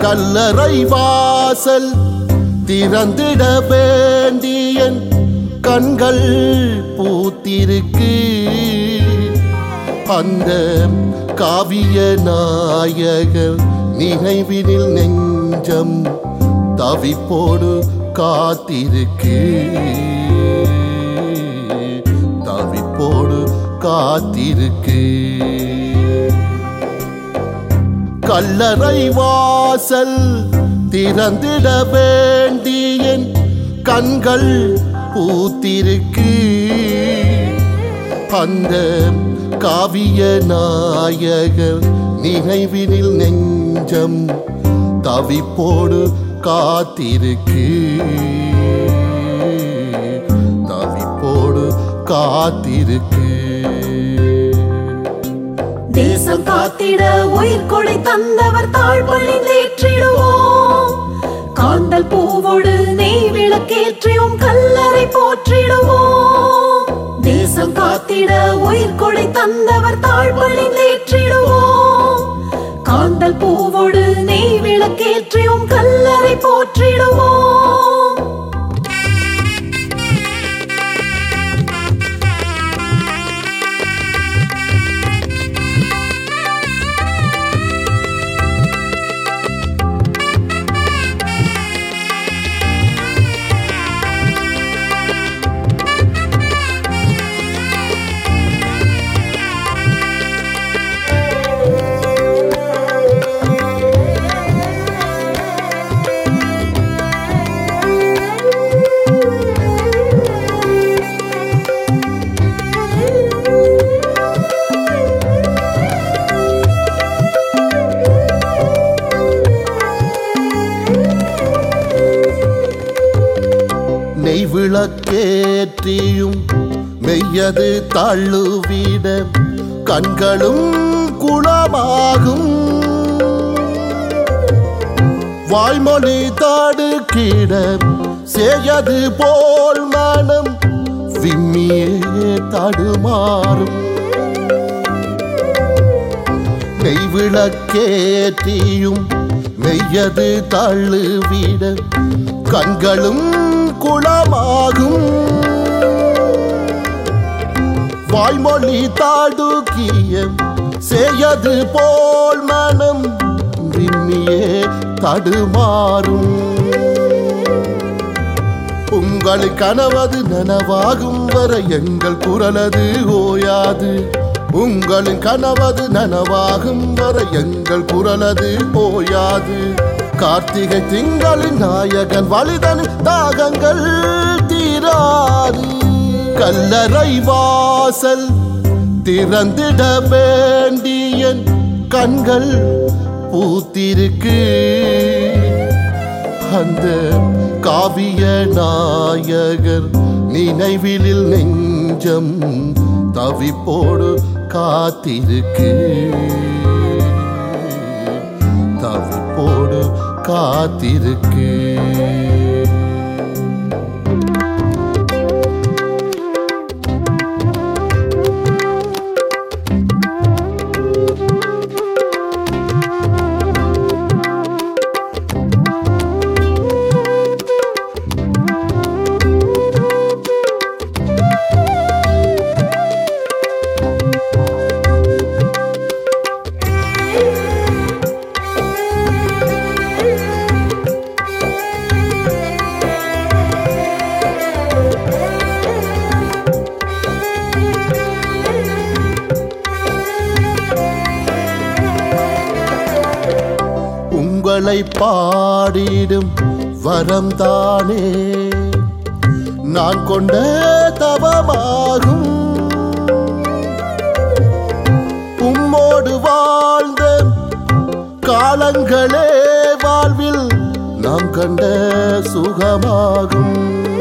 கல்லறை வாசல் திறந்திட வேண்டியன் கண்கள் பூத்திருக்கு அந்த காவிய நாயகர் நினைவினில் நெஞ்சம் தவிப்போடு காத்திருக்கு தவிப்போடு காத்திருக்கு கல்லறை வாசல் திறந்திட வேண்டியன் கண்கள் பூத்திருக்கு அந்த காவிய நாயகர் நினைவினில் நெஞ்சம் தவிப்போடு காத்திருக்கு தவிப்போடு காத்திருக்கு தேசம் காத்திட உயிர் கொடை தந்தவர் தாழ் பணிந்தேற்றிடுவோம் காண்டல் பூவோடு நெய் விளக்கேற்றியும் கல்லறை போற்றிடுவோம் தேசம் காத்திட உயிர் கொடை தந்தவர் தாழ் பணிந்தேற்றிடுவோம் காண்டல் பூவோடு நெய் விளக்கேற்றியும் கல்லறை போற்றிடுவோம் நெய் விளக்கேற்றியும் மெய்யது தள்ளுவிட கண்களும் குளமாகும் வாய்மொழி தடுக்கிட செய்யது போல் மனம் விம்மியே தடுமாறும் நெய் விளக்கேற்றியும் மெய்யது தள்ளுவிட கண்களும் குளமாகும் வாய்மொழி தாடுக்கிய செய்யது போல் மனம் விம்மியே தடுமாறும் உங்கள் கனவது நனவாகும் வர எங்கள் குரலது ஓயாது உங்களின் கனவது நனவாகும் வர எங்கள் குரலது ஓயாது கார்த்திகை திங்களின் நாயகன் வழிதன் தாகங்கள் தீராது கல்லறை வாசல் திறந்திட வேண்டியன் கண்கள் பூத்திருக்கு அந்த காவிய நாயகர் நினைவிலில் நெஞ்சம் தவிப்போடு காத்திருக்கு தவிப்போடு காத்திருக்கு உங்களை பாடிடும் வரம் தானே நான் கொண்ட தவமாகும் உம்மோடு வாழ்ந்த காலங்களே வாழ்வில் நாம் கண்ட சுகமாகும்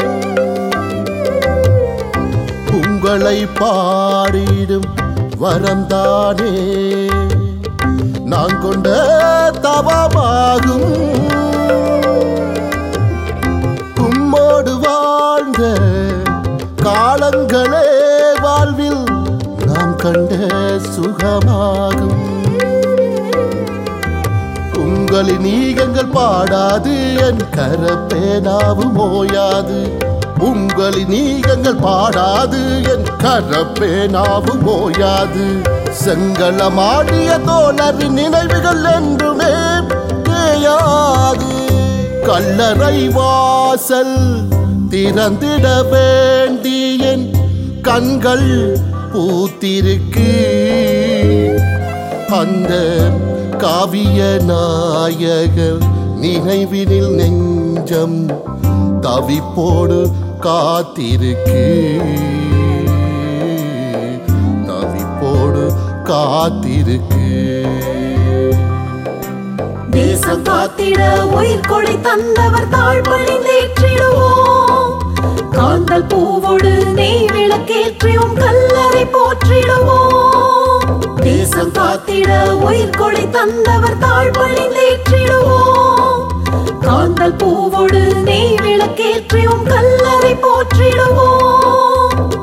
உங்களை பாடிடும் வரம் தானே நான் கொண்ட தவமாகும் உம்மோடு வாழ்ந்த காலங்களே வாழ்வில் நாம் கண்ட சுகமாகும் உங்களின் ஈகங்கள் நீங்கள் பாடாது என் கரப்பேனாவும் ஓயாது உங்களின் நீகங்கள் பாடாது என் கரப்பேனாவும் ஓயாது செங்களமாடிய தோழரின் நினைவுகள் என்றுமே தேயாது கல்லறை வாசல் திறந்திட வேண்டியன் கண்கள் பூத்திருக்கு அந்த காவிய நாயகர் நினைவினில் நெஞ்சம் தவிப்போடு காத்திருக்கு தவிப்போடு காத்திருக்கு தேசம் காத்திட உயிர் கொடை தந்தவர் தாழ் பணிந்தேற்றிடுவோம் காந்தல் பூவோடு நெய் விளக்கேற்றியும் கல்லறை போற்றிடுவோம் தேசம் காத்திட உயிர் கொடை தந்தவர் தாழ் பணிந்தேற்றிடுவோம் காந்தல் பூவோடு நெய் விளக்கேற்றியும் கல்லறை போற்றிடுவோம்